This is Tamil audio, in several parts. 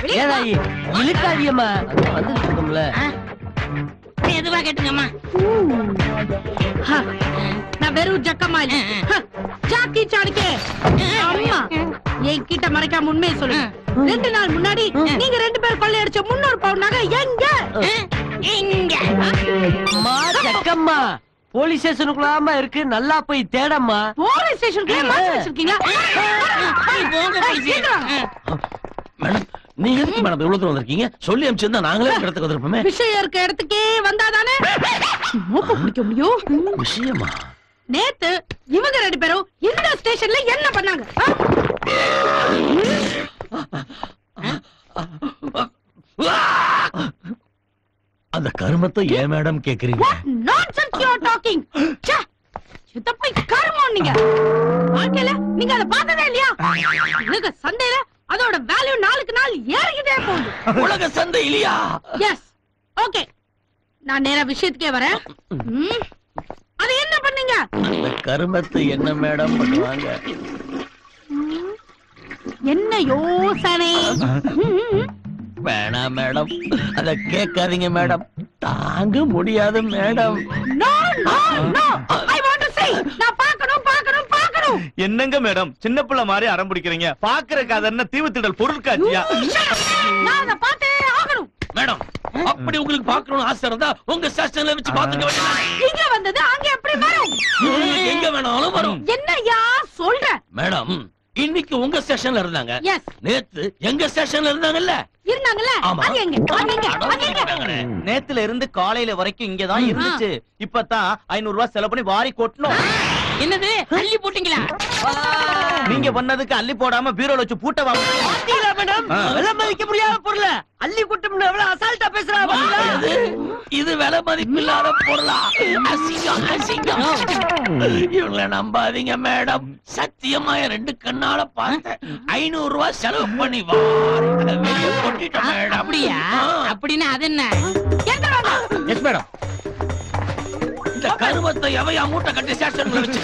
வெளியே போ. ஏதாயி இழுக்காதியம்மா வந்துட்டு இருக்கோம்ல ஆ. எதுவா கேட்டுங்கம்மா ஹ, நான் வெறும் ஜக்கமா இல்ல ஹ, ஜாக்கி சாடுக்கே அம்மா என்கிட்ட மறைக்காம உண்மையை சொல்லு ரெண்டு நாள் முன்னாடி நீங்க ரெண்டு பேரும் கொள்ளையடிச்ச முன்னூறு பவுன் நகை எங்க இங்க அம்மா ஜக்கம்மா போலீஸ் ஸ்டேஷனுக்குள்ளாம இருக்கு நல்லா போய் தேடம்மா போலீஸ் ஸ்டேஷனுக்கு மாத்தி வச்சிருக்கீங்களா போங்க ஏய், சீக்கிரம். மேடம் நீங்க எதுக்கு மேடம் இவ்வளவு தூரம் வந்திருக்கீங்க சொல்லி அனுப்பிச்சிருந்தா நாங்களே இந்த இடத்துக்கு வந்திருப்போமே விஷயம் இருக்க இடத்துக்கே வந்தாதானே மூக்க பிடிக்க முடியும் விஷயமா நேத்து இவங்க ரெண்டு பேரும் இந்த ஸ்டேஷன்ல என்ன பண்ணாங்க அந்த கருமத்தை ஏன் மேடம் கேக்குறீங்க நான்சென்ஸ் யூ ஆர் டாக்கிங் ச்சே சித்தப்பை கருமம் நீங்க வாழ்க்கையில நீங்க அத பார்த்ததே இல்லையா உலக சந்தையில அதோட வேல்யூ நாளுக்கு நாள் ஏறிக்கிட்டே போகுது உலக சந்தை இல்லையா எஸ் ஓகே நான் நேரா விஷயத்துக்கே வரேன் ம், அது என்ன பண்ணீங்க அந்த கருமத்தை என்ன மேடம் பண்ணுவாங்க ம், என்ன யோசனை ம், ம், ம். வேணாம் மேடம் அத கேட்காதீங்க மேடம் தாங்க முடியாது madam No, no, no. I want to see. நான் பார்க்கணும் பார்க்கணும் பார்க்கணும் என்னங்க மேடம் சின்ன பிள்ளை மாதிரி அடம் பிடிக்கிறீங்க பாக்குறதுக்கு அது என்ன தீவுத்திடல் பொருள் காட்சியா நான் அதை பார்த்தே ஆகணும் மேடம் அப்படி உங்களுக்கு பார்க்கணும்னு ஆசை இருந்தா உங்க ஸ்டேஷன்ல வச்சு பாத்துக்க வேண்டியது இங்க வந்தது அங்க எப்படி வரும் உங்களுக்கு எங்க வேணாலும் வரும் என்னய்யா சொல்ற மேடம் இன்னைக்கு உங்க ஸ்டேஷன்ல இருந்தாங்க எஸ் நேத்து எங்க ஸ்டேஷன்ல இருந்தாங்கல்ல இருந்தாங்கல்ல ஆமா. அது எங்க அது எங்க அது எங்க இருந்தாங்களே. நேத்துல இருந்து காலையில வரைக்கும் இங்கதான் இருந்துச்சு இப்பதான் ஐநூறு ரூபாய் செலவு பண்ணி வாரி கொட்டணும் என்னது அள்ளி போட்டீங்களா நீங்க பண்ணதுக்கு அள்ளி போடாம பீரோல வச்சு பூட்ட வாங்க பாத்தீங்களா மேடம் விலை மதிக்க முடியாத பொருள அள்ளி குட்டம்னு எவ்வளவு அசால்ட்டா பேசுறா பாத்தீங்களா? இது இது விலை மதிப்பில்லாத பொருளா அசிங்கம் அசிங்கம் இவங்களை நம்பாதீங்க மேடம் சத்தியமா என் ரெண்டு கண்ணால பார்த்தேன் ஐநூறு ரூபாய் செலவு பண்ணி வாரி அதை வெளிய கொட்டிட்டேன் மேடம் அப்படியா அப்படின்னா அது என்ன எஸ் மேடம் இந்த கருமத்தை எவையா மூட்டை கட்டி ஸ்டேஷன்ல வச்சு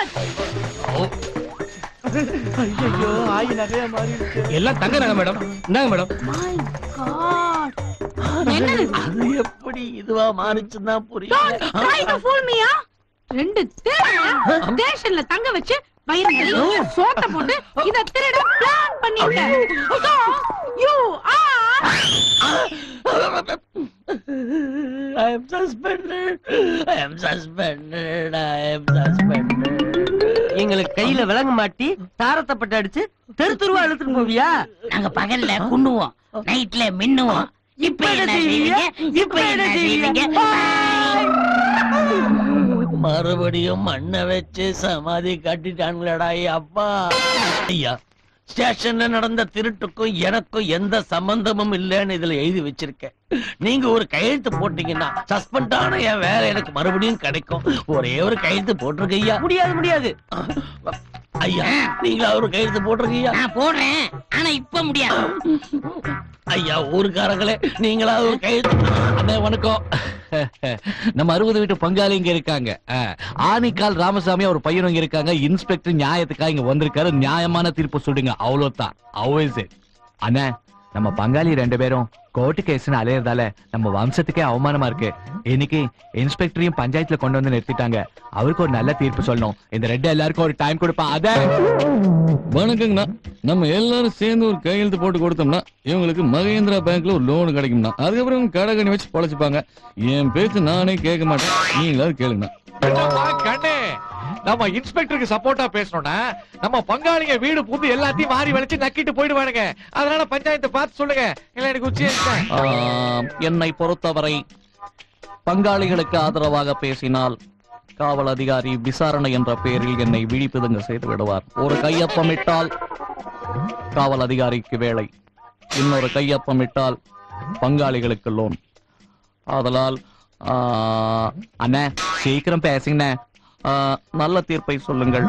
ஐயோ ஆயி நகையா மாறிடுச்சு எல்லாம் தங்க நகை மேடம் இந்தாங்க மேடம் My God. என்னது அது எப்படி இதுவா மாறிச்சுன்னா Don't புரியல try to fool me, ஆ? ரெண்டு திருடனை ஸ்டேஷன்ல தங்க வச்சு வயிறு நிறைய சோத்த போட்டு இத திருட பிளான் பண்ணிட்டேன் So, you are I am suspended. I am suspended. I am suspended. எங்களுக்கு கையில விலங்கு மாட்டி தாரத்தை பட்டு அடிச்சு தெரு தெருவா இழுத்துட்டு போவியா நாங்க பகல்ல குண்ணுவோம் நைட்ல மின்னுவோம் இப்ப என்ன செய்வீங்க இப்ப என்ன செய்வீங்க மறுபடியும் மண்ணை வச்சு சமாதி கட்டிட்டாங்களேடா அப்பா ஐயா ஸ்டேஷன்ல நடந்த திருட்டுக்கும் எனக்கும் எந்த சம்பந்தமும் இல்லைன்னு இதுல எழுதி வச்சிருக்கேன் நீங்க ஒரு கையெழுத்து போட்டீங்கன்னா சஸ்பெண்ட் ஆன என் வேலை எனக்கு மறுபடியும் கிடைக்கும் ஒரே ஒரு கையெழுத்து போட்டிருக்க ஐயா முடியாது முடியாது ஐயா நீங்களா ஒரு கையெழுத்து போட்டிருக்க ஐயா நான் போடுறேன் ஆனா இப்ப முடியாது ஐயா ஊருக்காரங்களே நீங்களா ஒரு கையெழுத்து அண்ணே வணக்கம் நம்ம அறுபது வீட்டு பங்காளி இங்க இருக்காங்க அஹ், ஆனிக்கால் ராமசாமி ஒரு பையனும் இங்க இருக்காங்க இன்ஸ்பெக்டர் நியாயத்துக்காக இங்க வந்திருக்காரு நியாயமான தீர்ப்பு சொல்லுங்க அவ்வளவுதான் அவ்வளவு அண்ணே நம்ம பங்காளி ரெண்டு பேரும் கோர்ட்டு கேஸ்னு அலையறதால நம்ம வம்சத்துக்கே அவமானமா இருக்கு இன்னைக்கு இன்ஸ்பெக்டரையும் பஞ்சாயத்துல கொண்டு வந்து நிறுத்திட்டாங்க அவருக்கு ஒரு நல்ல தீர்ப்பு சொல்லணும் இந்த ரெண்டு எல்லாருக்கும் ஒரு டைம் கொடுப்பா அத வணக்கங்கண்ணா நம்ம எல்லாரும் சேர்ந்து ஒரு கையெழுத்து போட்டு கொடுத்தோம்னா இவங்களுக்கு மகேந்திரா பேங்க்ல ஒரு லோன் கிடைக்கும்னா அதுக்கப்புறம் இவங்க கடை கண்ணி வச்சு பொழைச்சுப்பாங்க என் பேச்சு நானே கேட்க மாட்டேன் நீங்களாவது கேளுங்கண்ணா கண்ணே நம்ம இன்ஸ்பெக்டருக்கு சப்போர்ட்டா பேசணும்னா நம்ம பங்காளிங்க வீடு புந்து எல்லாத்தையும் மாறி வளைச்சு நக்கிட்டு போயிடுவானுங்க அதனால பஞ்சாயத்தை பார்த்து சொல்லுங்க இல்ல எனக்கு உச்சி ஆம், என்னை பொறுத்தவரை பங்காளிகளுக்கு ஆதரவாக பேசினால் காவல் அதிகாரி விசாரணை என்ற பெயரில் என்னை விழிப்புதுங்க செய்து விடுவார் ஒரு கையொப்பம் இட்டால் காவல் அதிகாரிக்கு வேலை இன்னொரு கையொப்பம் இட்டால் பங்காளிகளுக்கு லோன் ஆதலால் ஆ, அண்ணே சீக்கிரம் பேசுங்கண்ணே ஆ, நல்ல தீர்ப்பை சொல்லுங்கள்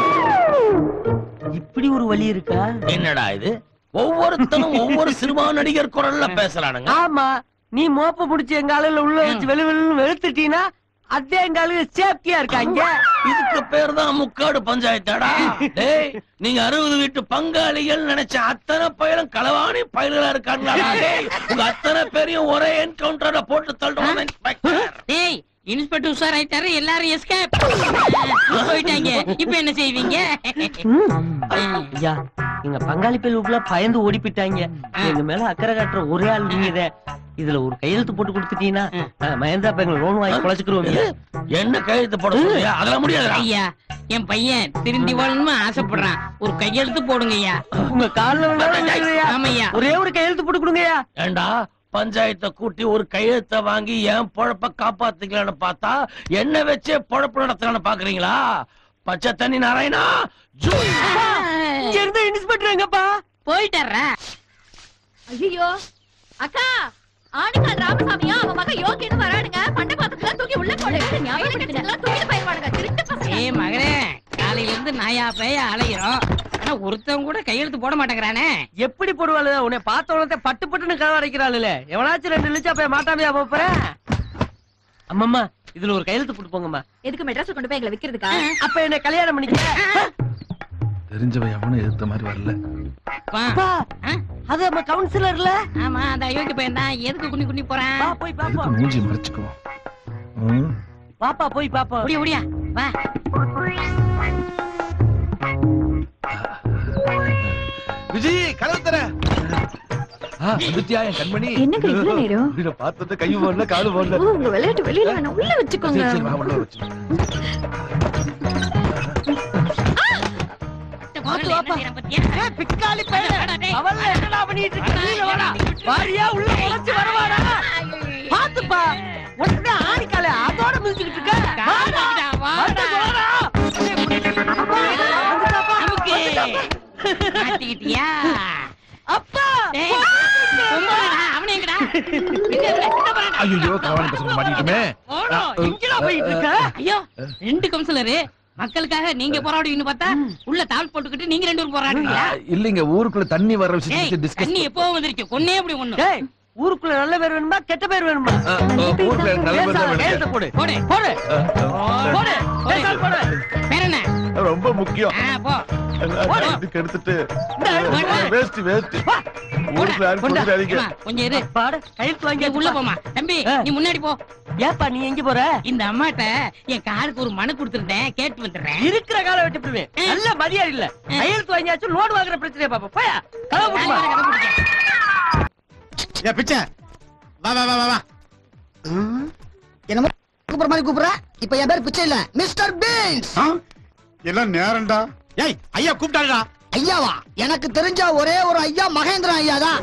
இப்படி ஒரு வழி இருக்கா என்னடா இது ஒவ்வொருத்தனும் ஒவ்வொரு சினிமா நடிகர் குரல்ல பேசுறானுங்க ஆமா நீ மோப்ப புடிச்சு எங்க ஆளுல உள்ள வச்சு வெளி வெளின்னு வெளுத்துட்டீனா அதே எங்க ஆளுங்க சேஃப்டியா இருக்காங்க இதுக்கு பேர் தான் முக்காடு பஞ்சாயத்தாடா டேய் நீங்க அறுபது வீட்டு பங்காளிகள் நினைச்ச அத்தனை பயலும் களவாணி பயல்களா இருக்காங்களா டேய் உங்க அத்தனை பேரையும் ஒரே என்கவுண்டர்ல போட்டு தள்ளுவாங்க இன்ஸ்பெக்டர் டேய் இன்ஸ்பெக்டர் உஷார் ஆயிட்டாரு எல்லாரும் எஸ்கேப் போயிட்டாங்க இப்ப என்ன செய்வீங்க ஐயா எங்க பங்காளி பேருக்குள்ள பயந்து ஓடி போயிட்டாங்க எங்க மேல அக்கறை காட்டுற ஒரே ஆள் நீங்க இதுல ஒரு கையெழுத்து போட்டு கொடுத்துட்டீங்கன்னா அஹ், மகேந்திரா பேங்க்ல லோன் வாங்கி குழைச்சுக்கிறோம் என்ன கையெழுத்து போட சொல்றியா அதெல்லாம் முடியாதுடா ஐயா என் பையன் திருந்தி வாழணும்னு ஆசைப்படுறான் ஒரு கையெழுத்து போடுங்க ஐயா உங்க கால்ல விழுந்தாலும் விழுகிறேயா? ஆமையா ஒரே ஒரு கையெழுத்து போட்டு கொடுங்கய்யா ஏண்டா பஞ்சாயத்தை கூட்டி ஒரு கையெழுத்த வாங்கி என் பொழப்ப காப்பாத்திக்கலாம்னு பார்த்தா என்ன வச்சே பொழப்பு நடத்தலாம்னு பாக்குறீங்களா பச்சை தண்ணி நாராயணா ஜூய். இங்க இருந்த இன்ஸ்பெக்டர் எங்கப்பா போயிட்டாரா ஐயோ அக்கா ஆணுக்கால் ராமசாமியா அவன் மகன் யோகின்னு வரானுங்க பண்டை பாத்திரத்துல தூக்கி உள்ள போடு ஞாபகம் தூக்கிட்டு போயிருவானுங்க திருட்டு பசங்க ஏ மகனே காலையில இருந்து நாயா பேய அலைகிறோம் ஆனா ஒருத்தன் கூட கையெழுத்து போட மாட்டேங்கிறானே எப்படி போடுவாள் உன்னை பார்த்த உடனே பட்டு பட்டுன்னு கதவு அடைக்கிறாள் எவனாச்சும் ரெண்டு இழிச்சா போய் மாட்டாமையா போறேன் அம்மம்மா இதுல ஒரு கையெழுத்து போட்டு போங்கம்மா எதுக்கு மெட்ராஸ் கொண்டு போய் எங்களை விக்கிறதுக்கா அப்ப என்ன கல்யாணம் பண்ணிக்க தெரிஞ்சவன் எவனும் எதிர்த்த மாதிரி வரல வா. அப்பா, ஆ? அது நம்ம கவுன்சிலர்ல ஆமா அந்த அயோக்கிய பையன் தான் எதுக்கு குனி குனி போறான் வா போய் பாப்போம் எதுக்கு மூஞ்சி மறைச்சுக்குவோம் ம்? பாப்பா போய் பாப்போம் ஓடியா ஓடியா வா விஜய் கதவு தர ஆ, வந்துட்டியா என் கண்மணி என்னங்க இவ்வளவு நேரம்? உன்னை பார்த்தது கையும் போடல காலு போடல உங்க விளையாட்டு வெளியில வேணாம் உள்ள வச்சுக்கோங்க சரி சரி வா உள்ள வச்சு முதல்ல என்ன செய்யறான் பாத்தியா? ஏய், பிக்காளி பையன் வாடா, டேய். அவன் என்னடா பண்ணிட்டு இருக்க நீ வாடா வாரியா உள்ள உழைச்சு வருவாடா பாத்துப்பா உடனே ஆணிக்கால அதோட மிதிச்சுக்கிட்டு இருக்க வாடா வாடா, வாடா. அப்பா, வந்துட்டாப்பா, நமக்கு. வந்துட்டாப்பா. மாட்டிக்கிட்டியா? அப்பா டேய், பொம்பளைடா, அவனை எங்கடா? எங்க இருக்க? இந்த பாருடா. ஐயோ கவாணி பசங்க மாட்டிக்கிட்டுமே ஓடும். எங்கடா போயிட்டு இருக்க ஐயோ ரெண்டு கவுன்சிலரு மக்களுக்காக நீங்க போராடுவீங்கன்னு பார்த்தா உள்ள தாள் போட்டுக்கிட்டு நீங்க ரெண்டு பேரும் போராடுறீங்களா இல்லைங்க ஊருக்குள்ள தண்ணி வர ஏய் விஷயத்தை டிஸ்கஸ் தண்ணி எப்போ வந்துருச்சு கொன்னே அப்படி ஒண்ணு டேய் ஊருக்குள்ள நல்ல பேர் வேணுமா கெட்ட பேர் வேணுமா ஊருக்குள்ள எனக்கு நல்ல பேர் தான் பேசாத, வேணுங்க. கையெழுத்து போடு போடு போடு ஆ, போடு பேசாம போடு பேர் என்ன ரொம்ப முக்கியம் ஆ, போ இதுக்கு எடுத்துட்டு போடு. வேஸ்ட் வேஸ்ட் ஊருக்குள்ள யாரும் கொண்டா. கொடுக்காதீங்க அம்மா, கொஞ்சம் இரு பாடு கையெழுத்து இங்க வாங்கி உள்ள போமா தம்பி ஆ. நீ முன்னாடி போ ஏப்பா நீ எங்க போற இந்த அம்மாட்ட என் காருக்கு ஒரு மனு கொடுத்துருந்தேன் கேட்டு வந்துடுறேன் இருக்கிற கால வெட்டி போடுவேன் ஆ. நல்ல மரியாதை இல்ல ஆ. கையெழுத்து வாங்கியாச்சும் லோன் வாங்குற பிரச்சனையை பாப்பா போயா கதவு போடுமா கதை பிடிக்க. ஏ பிச்சை வா வா வா வா வா என்னமோ கூப்பிடுற மாதிரி கூப்பிடுற இப்ப என் பேர் பிச்சை இல்ல மிஸ்டர் பீன்ஸ் ஆ? எல்லாம் நேரம்டா ஏய் ஐயா கூப்பிட்டாருடா ஐயாவா எனக்கு தெரிஞ்ச ஒரே ஒரு ஐயா மகேந்திரன் ஐயா தான்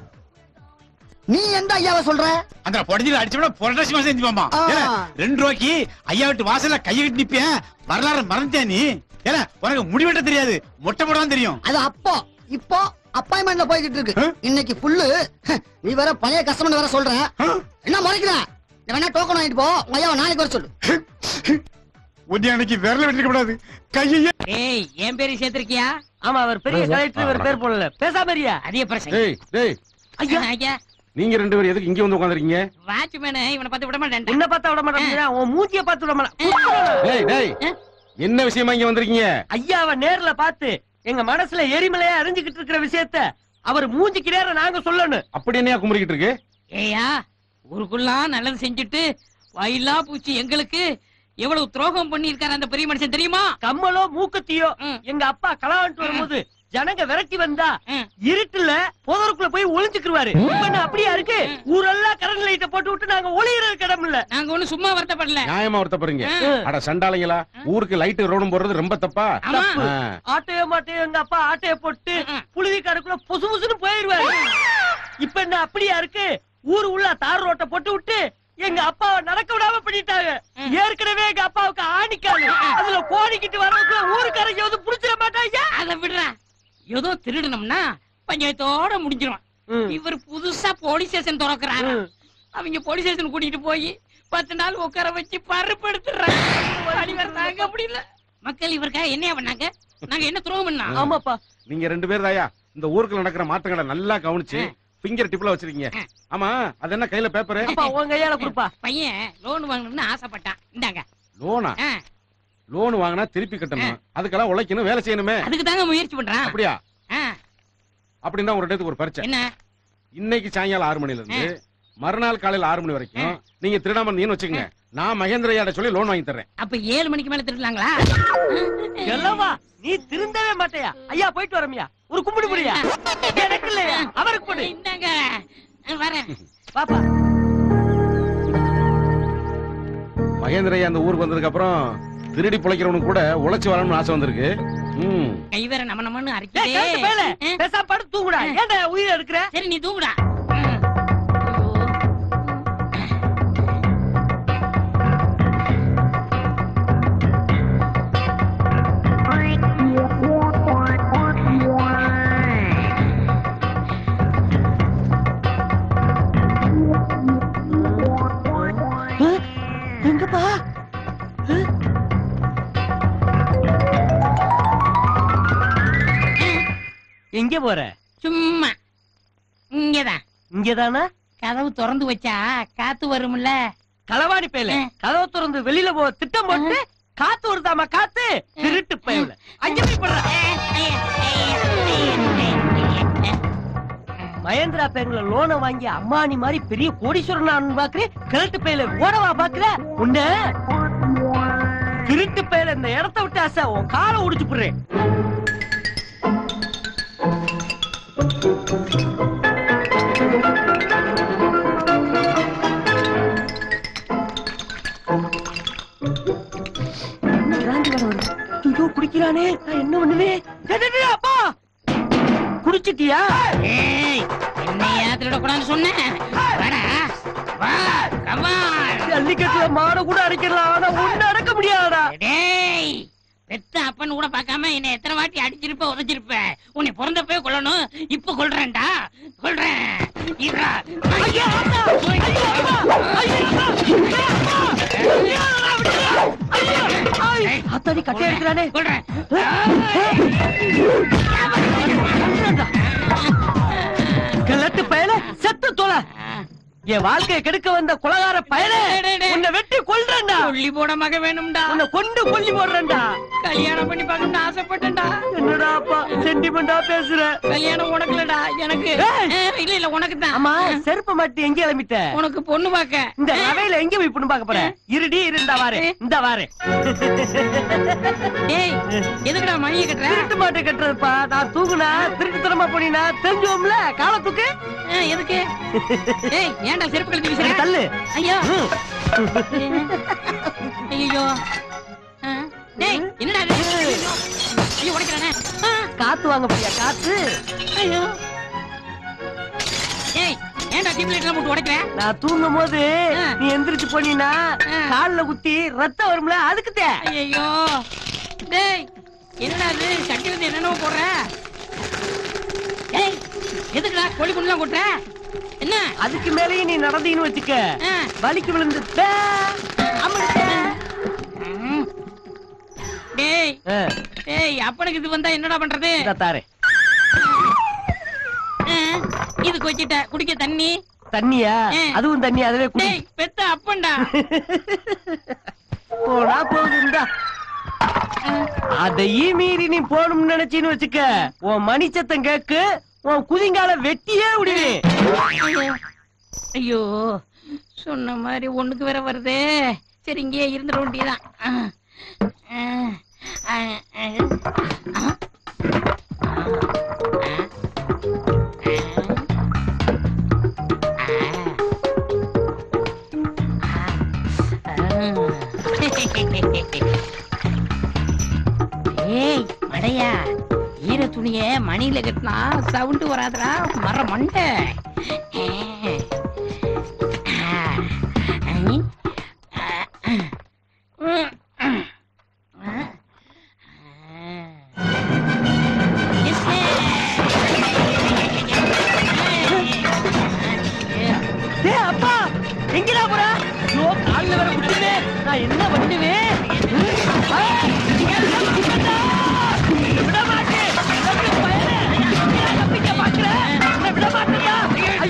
நீ எந்த ஐயாவை சொல்ற அந்த பொடஞ்சில அடிச்சோட புரட்டாசி மாசம் செஞ்சுப்பாமா ஆ. ரெண்டு ரூபாய்க்கு ஐயா விட்டு வாசல்ல கையை கட்டி நிப்பேன் வரலாறு மறந்துட்டேன் நீ ஏல உனக்கு முடிவெட்ட தெரியாது மொட்டை போட தான் தெரியும் அது அப்போ இப்போ அப்பாயின்மெண்ட்ல போய்கிட்டு இருக்கு ஆ? இன்னைக்கு ஃபுல்லு நீ வேற பழைய கஸ்டமர் வேற சொல்ற ஆ? என்ன முறைக்கிற நீ வேணா டோக்கன் வாங்கிட்டு போ உங்க ஐயாவை நாளைக்கு வர சொல்லு உன்னை அன்னைக்கு விரல வெட்டிக்க கூடாது கையை ஏய் என் பேரு சேர்த்திருக்கியா ஆமா அவர் பெரிய கலெக்டர் இவர் பேர் போடல பேசாம இருயா அதிக பிரச்சனை டேய் டேய் ஐயா ஐயா நீங்க ரெண்டு பேரும் எதுக்கு இங்க வந்து உட்காந்துருக்கீங்க வாட்ச்மேனு இவனை பார்த்து விட மாட்டேன் உன்னை பார்த்தா விட மாட்டேன் உன் மூஞ்சிய பார்த்து விட மாட்டேன் டேய் டேய் என்ன விஷயமா இங்க வந்திருக்கீங்க ஐயாவை நேர்ல பார்த்து எங்க மனசுல எரிமலையா அறிஞ்சுக்கிட்டு இருக்கிற விஷயத்த அவர் மூஞ்சிக்கு நேரம் நாங்க சொல்லணும் அப்படி என்னையா குமுறிக்கிட்டு இருக்கு ஏயா ஊருக்குள்ளாம் நல்லது செஞ்சுட்டு வயலா பூச்சி எங்களுக்கு எவ்வளவு துரோகம் பண்ணியிருக்காரு அந்த பெரிய மனுஷன் தெரியுமா கம்மலோ மூக்குத்தியோ ம். எங்க அப்பா களவான்ட்டு வரும்போது ஜனங்க விரட்டி வந்தா ம். இருட்டுல புதருக்குள்ள போய் ஒளிஞ்சுக்கிருவாரு இப்ப என்ன அப்படியா இருக்கு ஊரெல்லாம் கரண்ட் லைட்ட போட்டு விட்டு நாங்க ஒளியறது இடம் இல்ல நாங்க ஒண்ணு சும்மா வருத்தப்படல நியாயமா வருத்தப்படுறீங்க ஆ. அட சண்டாளைங்களா ஊருக்கு லைட் ரோடும் போடுறது ரொம்ப தப்பா ஆமா ஆ. ஆட்டைய மாட்டையோ எங்க அப்பா ஆட்டைய போட்டு ம். புழுதி கருக்குள்ள பொசு பொசுன்னு போயிருவாரு இப்ப என்ன அப்படியா இருக்கு ஊரு உள்ள தார் ரோட்டை போட்டு விட்டு எங்க அப்பாவை நடக்க விடாம பண்ணிட்டாங்க ம். ஏற்கனவே எங்க அப்பாவுக்கு ஆணிக்காலு அதுல கோடிக்கிட்டு வரவங்க ஊருக்காரங்க வந்து புடிச்சிட மாட்டாங்க அத விடுறா ஏதோ திருடணும்னா பஞ்சாயத்தோட முடிஞ்சிரும் ம். இவர் புதுசா போலீஸ் ஸ்டேஷன் திறக்கிறாரு ம். அவங்க போலீஸ் ஸ்டேஷன் கூட்டிட்டு போய் பத்து நாள் உட்கார வச்சு பருப்பு எடுத்துறாங்க தாங்க முடியல மக்கள் இவருக்காக என்ன பண்ணாங்க நாங்க என்ன துரோகம் பண்ணா ஆமாப்பா நீங்க ரெண்டு பேர் தாயா இந்த ஊருக்குள்ள நடக்கிற மாற்றங்களை நல்லா கவனிச்சு பிங்கர் டிப்ல வச்சிருக்கீங்க ஆமா அது என்ன கையில பேப்பர் அப்பா உன் கையால கொடுப்பா பையன் லோன் வாங்கணும்னு ஆசைப்பட்டான் இந்தாங்க லோனா ஆ, லோன் வாங்கினா திருப்பி கட்டணும் அதுக்கெல்லாம் உழைக்கணும் வேலை செய்யணுமே அதுக்கு தாங்க முயற்சி பண்றான் அப்படியா ஆ, அப்படின்னா ஒரு இடத்துக்கு ஒரு பரிச்சை என்ன இன்னைக்கு சாயங்காலம் ஆறு மணில இருந்து மறுநாள் காலையில ஆறு மணி வரைக்கும் நீங்க திருடாம நீன்னு வச்சுக்கோங்க நான் மகேந்திரையாட சொல்லி லோன் வாங்கி தர்றேன் அப்ப ஏழு மணிக்கு மேல திருடலாங்களா எல்லவா நீ திருந்தவே மாட்டேயா ஐயா போயிட்டு வரமியா ஒரு கும்பிடு முடியா எனக்கு இல்லையா அவருக்கு போடு இந்தாங்க வரேன் பாப்பா மகேந்திரையா அந்த ஊருக்கு வந்ததுக்கு அப்புறம் திருடி பிழைக்கிறவனுக்கு கூட உழைச்சு வரணும்னு ஆசை வந்திருக்கு ம் கை வேற நம்ம நம்மன்னு ஏய், அரைக்கிட்டே கழுத்து மேல. பேசாம படுத்து தூங்குடா ஏன்டா உயிரை எடுக்கிற சரி நீ தூங்குடா எங்கப்பா எங்க போற சும்மா இங்கதான் இங்கதானா கதவு திறந்து வச்சா காத்து வரும்ல களவாடி பேல கதவை திறந்து வெளியில போ திட்டம் போட்டு காத்து வருதாமா காத்து திருட்டு பயவுல அங்க போய் படுற மகேந்திரா பேங்க்ல லோனை வாங்கி அம்மானி மாதிரி பெரிய கோடீஸ்வரன் பாக்குறேன் கிழட்டு பையில ஓடவா பாக்குற உன்ன திருட்டு பையில இந்த இடத்த விட்டு ஆசை உன் காலை உடிச்சு போடுறேன் என்ன பிராந்தி வர வருது ஐயோ குடிக்கிறானே நான் என்ன பண்ணுவேன் டேய், டேய், டேய், அப்பா குடிச்சிட்டியா ஏய் என்னையா திருடக்கூடாதுன்னு சொன்னேன் வாடா வா கமான் ஜல்லிக்கட்டுல மாட கூட அடிக்கலாம் ஆனா ஒண்ணு அடக்க முடியாதடா டேய் பெத்த அப்பன்னு கூட பார்க்காம என்னை எத்தனை வாட்டி அடிச்சிருப்ப உதைச்சிருப்ப உன்னை பிறந்தப்பவே கொல்லணும் இப்ப கொல்றேன்டா கொல்றேன் இருடா. அத்தாடி கட்டை எடுக்கிறானே கொல்றேன் கிழட்டு பயல செத்து தொலை என் வாழ்க்கையை கெடுக்க வந்த கொலகார பயலே உன்னை வெட்டி கொல்றேன்டா கொல்லி போட மக வேணும்டா உன்னை கொண்டு கொல்லி போடுறேன்டா கல்யாணம் பண்ணி பார்க்கணும்னு ஆசைப்பட்டேன்டா என்னடா அப்பா சென்டிமெண்டா பேசுற கல்யாணம் உனக்கு இல்லடா எனக்கு ஏய்! ஏய், இல்ல இல்ல உனக்கு தான் ஆமா செருப்பு மாட்டி எங்க கிளம்பிட்ட உனக்கு பொண்ணு பார்க்க இந்த ரவையில எங்க போய் பொண்ணு பார்க்க போற இருடி இரு இந்த வாரு இந்த வாரு ஏய் எதுக்குடா மணியை கட்டுற திருட்டு மாட்டை கட்டுறதுப்பா நான் தூங்குனா திருட்டுத்தனமா போனீனா தெரிஞ்சோம்ல காலத்துக்கு ஆ, எதுக்கு ஏய் ஏன்டா செருப்பு கழட்டி சரி, வீசுற தள்ளு ஐயோ ஐயோ டேய் என்னடா இது ஐயோ, ஐயோ உடைக்கிறானே ஆ, காத்து வாங்க போறியா காத்து ஐயோ ஏய் ஏன்டா டியூப் லைட்லாம் போட்டு உடைக்கிற நான் தூங்கும் போது ஆ. நீ எந்திரிச்சு போனீனா ஆ. கால்ல குத்தி ரத்தம் வரும்ல அதுக்குதே ஐயோ டேய் என்னடா இது சட்டி வந்து என்னென்னமோ போடுற ஏய் எதுக்குடா கோழி குண்டுலாம் கொட்டுற என்ன அதுக்கு மேலேயும் நீ நடந்தீங்கன்னு வச்சுக்க ஆ. வலிக்கு விழுந்து பே. ம். டேய் ஆ, டேய் அப்பனுக்கு இது வந்தா என்னடா பண்றது இந்தா தாரேன் ஆ, இதுக்கு வச்சிட்ட குடிக்க தண்ணி தண்ணியா ஆ. அதுவும் தண்ணி அதுவே குடி டேய் பெத்த அப்பன்டா போனா போகுண்டா அதையும் மீறி நீ போகணும்னு நினைச்சின்னு வச்சுக்க உன் மணி சத்தம் கேக்கு உன் குதிங்கால வெட்டியே விடுவே ஐயோ. ஐயோ சொன்ன மாதிரி ஒண்ணுக்கு வேற வருதே சரி இங்கேயே இருந்துட வேண்டியதான் ஆ. ஆ. ஆ. ஆ. ஆ. ஏய் மடையா ஈர துணிய மணியில கட்டினா சவுண்டு வராதுடா மர மண்டை டேய் அப்பா எங்கடா போற ஐயோ கால்ல வேற குத்துமே நான் என்ன பண்ணுவேன் ஆ, விட மாட்டேன் தம்பி பயலே. எங்கடா தப்பிக்க பாக்குற? உன்னை விட மாட்டேன்டா.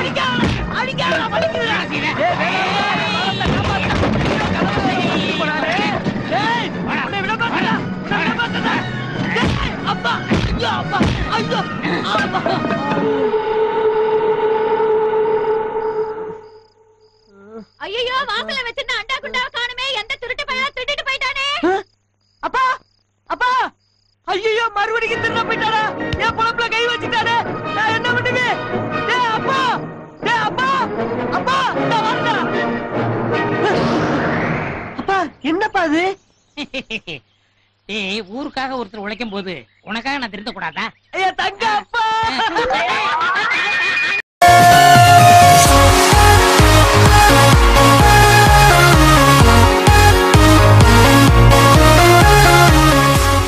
ஐயோ வாசல்ல வச்சிருந்த அண்டா குண்டாவை காணுமே எந்த திருட்டு பையன் திருடிட்டு போயிட்டானே அப்பா அப்பா ஐயோ மறுபடியும் திருட போயிட்டாரா என் பொழப்புல கை வச்சுட்டானே நான் என்ன பண்ணுவேன் டேய் அப்பா டேய் அப்பா அப்பா நான் வரடா அப்பா என்னப்பா அது ஏய் ஊருக்காக ஒருத்தர் உழைக்கும் போது உனக்காக நான் திருத்த கூடாதா ஐயா தங்க அப்பா